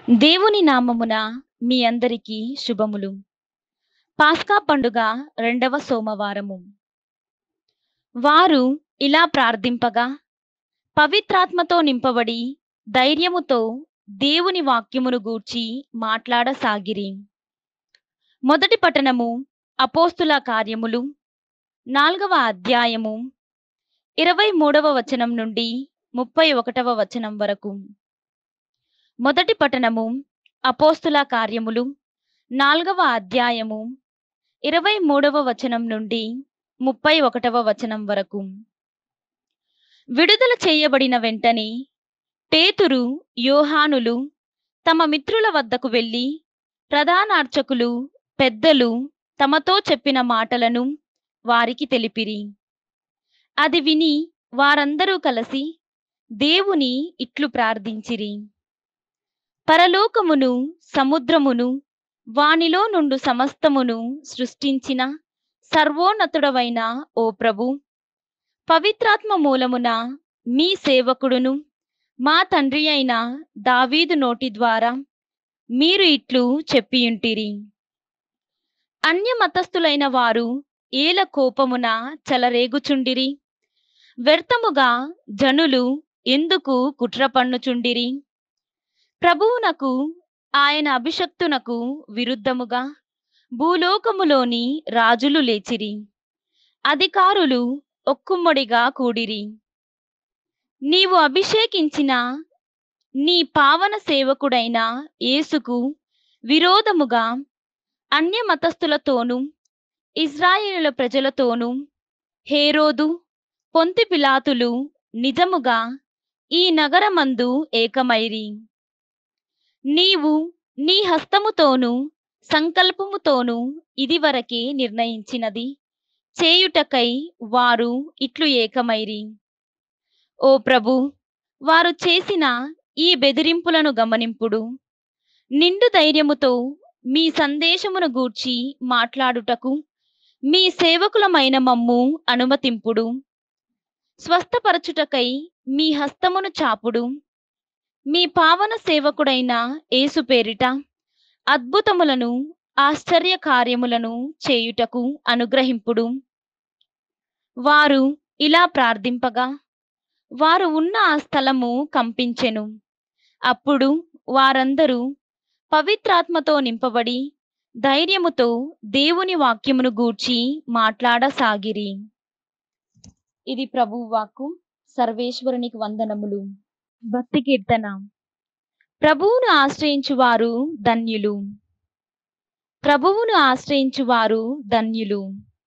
దేవుని నామమున మీ అందరికీ శుభములు పాస్కా పండుగ రెండవ సోమవారము వారు ఇలా ప్రార్థింపగా పవిత్రాత్మతో నింపబడి ధైర్యముతో దేవుని వాక్యమును గూర్చి మాట్లాడసాగిరి మొదటి పట్టణము అపోస్తుల కార్యములు నాలుగవ అధ్యాయము ఇరవై మూడవ వచనం నుండి ముప్పై ఒకటవ వచనం వరకు మొదటి పట్టణము అపోస్తుల కార్యములు నాలుగవ అధ్యాయము ఇరవై మూడవ వచనం నుండి ముప్పై ఒకటవ వచనం వరకు విడుదల చేయబడిన వెంటనే పేతురు యోహానులు తమ మిత్రుల వద్దకు వెళ్ళి ప్రధానార్చకులు పెద్దలు తమతో చెప్పిన మాటలను వారికి తెలిపిరి అది విని వారందరూ కలిసి దేవుని ఇట్లు ప్రార్థించిరి పరలోకమును సముద్రమును వానిలో నుండు సమస్తమును సృష్టించిన సర్వోన్నతుడవైన ఓ ప్రభు పవిత్రాత్మ మూలమున మీ సేవకుడును మా తండ్రి అయిన దావీదు నోటి ద్వారా మీరు ఇట్లు చెప్పియుంటిరి అన్య మతస్థులైన వారు ఏల కోపమున చెలరేగుచుండిరి వ్యర్థముగా జనులు ఎందుకు కుట్ర పన్నుచుండిరి ప్రభువునకు ఆయన అభిషక్తునకు విరుద్ధముగా భూలోకములోని రాజులు లేచిరి అధికారులు ఒక్కుమ్మడిగా కూడిరి నీవు అభిషేకించిన నీ పావన సేవకుడైన యేసుకు విరోధముగా అన్య మతస్థులతోనూ ఇజ్రాయేలుల ప్రజలతోనూ హేరోదు పొంతి పిలాతులు నిజముగా ఈ నగరమందు ఏకమైరి నీవు నీ హస్తముతోనూ సంకల్పముతోనూ ఇదివరకే నిర్ణయించినది చేయుటకై వారు ఇట్లు ఏకమైరి ఓ ప్రభు వారు చేసిన ఈ బెదిరింపులను గమనింపుడు నిండు ధైర్యముతో మీ సందేశమును గూర్చి మాట్లాడుటకు మీ సేవకులమైన మమ్ము అనుమతింపుడు స్వస్థపరచుటకై మీ హస్తమును చాపుడు మీ పావన సేవకుడైన యేసు పేరిట అద్భుతములను ఆశ్చర్య కార్యములను చేయుటకు అనుగ్రహింపుడు వారు ఇలా ప్రార్థింపగా వారు ఉన్న ఆ స్థలము కంపించెను అప్పుడు వారందరూ పవిత్రాత్మతో నింపబడి ధైర్యముతో దేవుని వాక్యమును గూర్చి మాట్లాడసాగిరి ఇది ప్రభు వాక్కు సర్వేశ్వరునికి వందనములు భక్తి కీర్తన ప్రభువును ఆశ్రయించువారు ధన్యులు ప్రభువును ఆశ్రయించువారు ధన్యులు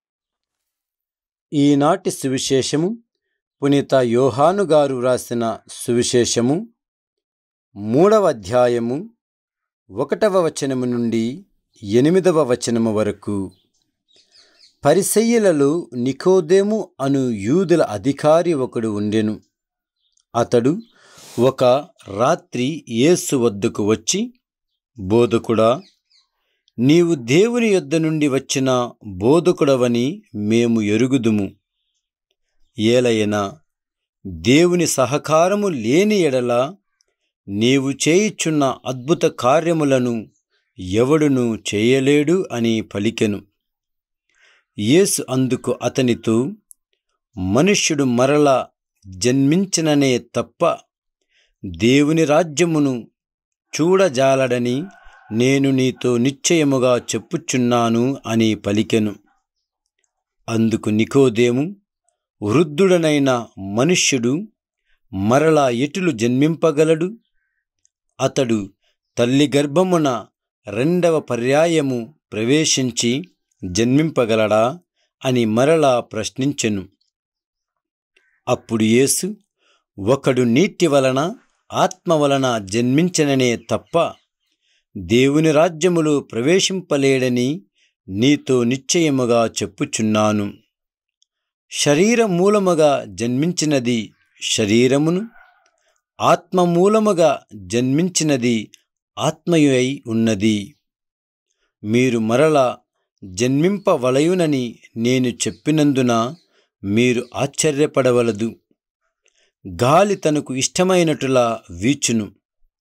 ఈనాటి సువిశేషము పునీత యోహాను గారు రాసిన సువిశేషము మూడవ అధ్యాయము ఒకటవ వచనము నుండి ఎనిమిదవ వచనము వరకు పరిసయ్యులలో నికోదేము అను యూదుల అధికారి ఒకడు ఉండెను అతడు ఒక రాత్రి యేసు వద్దకు వచ్చి బోధకుడా నీవు దేవుని యొద్ద నుండి వచ్చిన బోధకుడవని మేము ఎరుగుదుము ఏలయన దేవుని సహకారము లేని ఎడల నీవు చేయుచున్న అద్భుత కార్యములను ఎవడును చేయలేడు అని పలికెను యేసు అందుకు అతనితో మనుష్యుడు మరల జన్మించిననే తప్ప దేవుని రాజ్యమును చూడజాలడని నేను నీతో నిశ్చయముగా చెప్పుచున్నాను అని పలికెను అందుకు నికోదేము వృద్ధుడనైన మనుష్యుడు మరలా ఎటులు జన్మింపగలడు అతడు తల్లి గర్భమున రెండవ పర్యాయము ప్రవేశించి జన్మింపగలడా అని మరలా ప్రశ్నించెను అప్పుడు యేసు ఒకడు నీటి వలన ఆత్మ వలన జన్మించననే తప్ప దేవుని రాజ్యములో ప్రవేశింపలేడని నీతో నిశ్చయముగా చెప్పుచున్నాను శరీర మూలముగా జన్మించినది శరీరమును ఆత్మ మూలముగా జన్మించినది ఆత్మయు అయి ఉన్నది మీరు మరల జన్మింపవలయునని నేను చెప్పినందున మీరు ఆశ్చర్యపడవలదు గాలి తనకు ఇష్టమైనట్టులా వీచును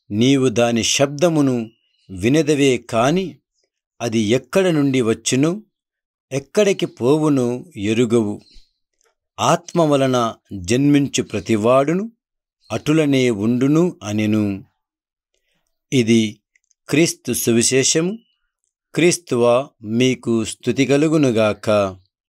నీవు దాని శబ్దమును వినదవే కాని అది ఎక్కడ నుండి వచ్చును ఎక్కడికి పోవును ఎరుగవు ఆత్మ వలన జన్మించు ప్రతివాడును అటులనే ఉండును అనెను ఇది క్రీస్తు సువిశేషము క్రీస్తువ మీకు స్థుతి కలుగునుగాక